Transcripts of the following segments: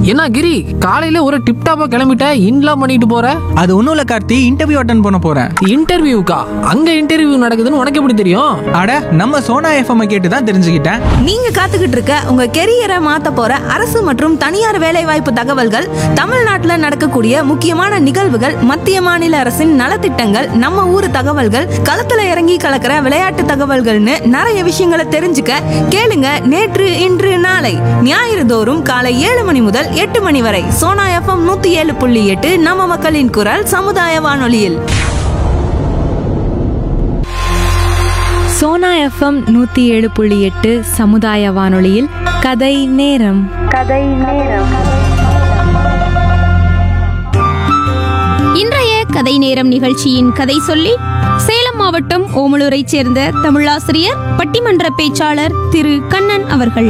என்ன கிரி காலையில ஒரு டிப்டாப்பா கிளம்பிட்ட இன்லாம் பண்ணிட்டு போற அது ஒன்றும் இல்லை கார்த்தி இன்டர்வியூ அட்டன் பண்ண போகிறேன் இன்டர்வியூக்கா அங்க இன்டர்வியூ நடக்குதுன்னு உனக்கு எப்படி தெரியும் அட நம்ம சோனா எஃப்எம் கேட்டு தான் தெரிஞ்சுக்கிட்டேன் நீங்க காத்துக்கிட்டு இருக்க உங்க கெரியரை மாத்த போற அரசு மற்றும் தனியார் வேலைவாய்ப்பு தகவல்கள் தமிழ்நாட்டுல நடக்கக்கூடிய முக்கியமான நிகழ்வுகள் மத்திய மாநில அரசின் நலத்திட்டங்கள் நம்ம ஊர் தகவல்கள் களத்துல இறங்கி கலக்கிற விளையாட்டு தகவல்கள்னு நிறைய விஷயங்களை தெரிஞ்சுக்க கேளுங்க நேற்று இன்று நாளை ஞாயிறு தோறும் காலை ஏழு மணி முதல் எட்டு மணி வரை சோனா எஃப்எம் நூத்தி ஏழு புள்ளி எட்டு நம்ம மக்களின் குரல் சமுதாய வானொலியில் சோனா எஃப்எம் நூத்தி ஏழு புள்ளி எட்டு சமுதாய வானொலியில் கதை நேரம் இன்றைய கதை நேரம் நிகழ்ச்சியின் கதை சொல்லி சேலம் மாவட்டம் ஓமலூரைச் சேர்ந்த தமிழாசிரியர் பட்டிமன்ற பேச்சாளர் திரு கண்ணன் அவர்கள்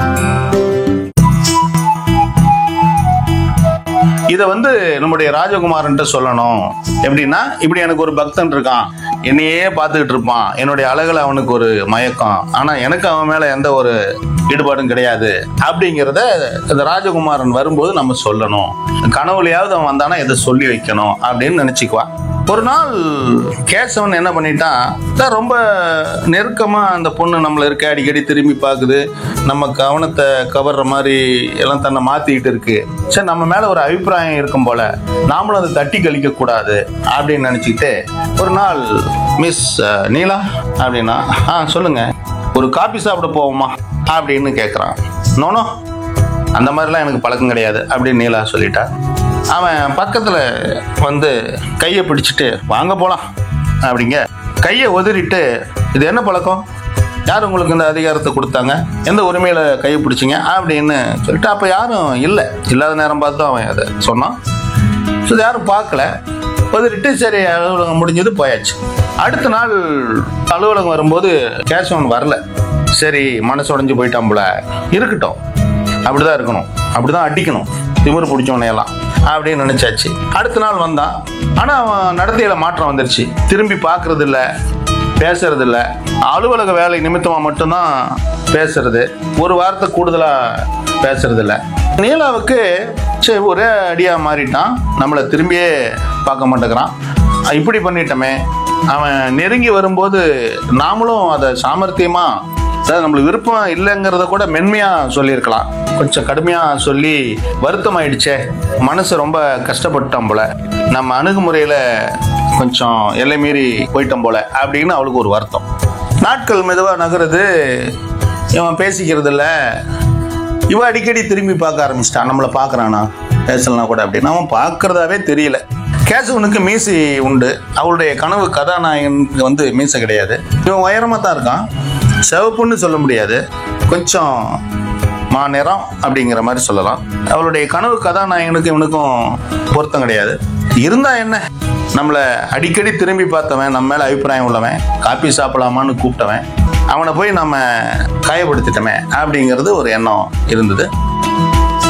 இதை வந்து நம்முடைய ராஜகுமாரன்ட்ட சொல்லணும் எப்படின்னா இப்படி எனக்கு ஒரு பக்தன் இருக்கான் என்னையே பார்த்துக்கிட்டு இருப்பான் என்னுடைய அழகுல அவனுக்கு ஒரு மயக்கம் ஆனா எனக்கு அவன் மேல எந்த ஒரு ஈடுபாடும் கிடையாது அப்படிங்கிறத இந்த ராஜகுமாரன் வரும்போது நம்ம சொல்லணும் கனவுலையாவது அவன் வந்தானா இதை சொல்லி வைக்கணும் அப்படின்னு நினைச்சுக்குவான் ஒரு நாள் கேசவன் என்ன பண்ணிட்டான் தான் ரொம்ப நெருக்கமா அந்த பொண்ணு நம்மள இருக்க அடிக்கடி திரும்பி பார்க்குது நம்ம கவனத்தை கவர்ற மாதிரி எல்லாம் தன்னை மாத்திக்கிட்டு இருக்கு சரி நம்ம மேல ஒரு அபிப்பிராயம் இருக்கும் போல நாமளும் அதை தட்டி கழிக்க கூடாது அப்படின்னு நினைச்சிட்டு ஒரு நாள் மிஸ் அஹ், நீலா அப்படின்னா ஆ சொல்லுங்க ஒரு காபி சாப்பிட போவோமா அப்படின்னு கேட்குறான் நோனோ அந்த மாதிரிலாம் எனக்கு பழக்கம் கிடையாது அப்படின்னு நீலா சொல்லிட்டா அவன் பக்கத்தில் வந்து கையை பிடிச்சிட்டு வாங்க போகலாம் அப்படிங்க கையை உதறிட்டு இது என்ன பழக்கம் யார் உங்களுக்கு இந்த அதிகாரத்தை கொடுத்தாங்க எந்த உரிமையில் கையை பிடிச்சிங்க அப்படின்னு சொல்லிட்டு அப்போ யாரும் இல்லை இல்லாத நேரம் பார்த்து அவன் அதை சொன்னான் ஸோ இதை யாரும் பார்க்கல உதறிட்டு சரி அலுவலகம் முடிஞ்சது போயாச்சு அடுத்த நாள் அலுவலகம் வரும்போது கேசவன் வரல சரி மனசு உடைஞ்சு போயிட்டான் போல இருக்கட்டும் அப்படிதான் இருக்கணும் அப்படிதான் அடிக்கணும் திமிரு பிடிச்சவனையெல்லாம் அப்படின்னு நினைச்சாச்சு அடுத்த நாள் வந்தான் ஆனா அவன் நடத்தையில மாற்றம் வந்துருச்சு திரும்பி பார்க்கறது இல்ல பேசுறது இல்ல அலுவலக வேலை நிமித்தமா மட்டும்தான் பேசுறது ஒரு வார்த்தை கூடுதலா பேசுறது இல்ல நீலாவுக்கு சரி ஒரே அடியா மாறிட்டான் நம்மளை திரும்பியே பார்க்க மாட்டேங்கிறான் இப்படி பண்ணிட்டோமே அவன் நெருங்கி வரும்போது நாமளும் அதை சாமர்த்தியமா அதாவது நம்மளுக்கு விருப்பம் இல்லைங்கிறத கூட மென்மையா சொல்லியிருக்கலாம் கொஞ்சம் கடுமையா சொல்லி வருத்தம் ஆயிடுச்சே மனசு ரொம்ப கஷ்டப்பட்டோம் போல நம்ம அணுகுமுறையில கொஞ்சம் எல்லை மீறி போயிட்டோம் போல அப்படின்னு அவளுக்கு ஒரு வருத்தம் நாட்கள் மெதுவா நகருது இவன் பேசிக்கிறது இல்ல இவ அடிக்கடி திரும்பி பார்க்க ஆரம்பிச்சிட்டான் நம்மளை பார்க்கறானா பேசலனா கூட அப்படின்னு அவன் பார்க்கறதாவே தெரியல கேசவனுக்கு மீசி உண்டு அவளுடைய கனவு கதாநாயகனுக்கு வந்து மீசை கிடையாது இவன் உயரமா தான் இருக்கான் சிவப்புன்னு சொல்ல முடியாது கொஞ்சம் மா நிறம் அப்படிங்கிற மாதிரி சொல்லலாம் அவளுடைய கனவு கதாநாயகனுக்கு இவனுக்கும் பொருத்தம் கிடையாது இருந்தா என்ன நம்மளை அடிக்கடி திரும்பி பார்த்தவன் நம்ம மேல அபிப்பிராயம் உள்ளவன் காப்பி சாப்பிடலாமான்னு கூப்பிட்டவன் அவனை போய் நம்ம காயப்படுத்திட்டோமே அப்படிங்கிறது ஒரு எண்ணம் இருந்தது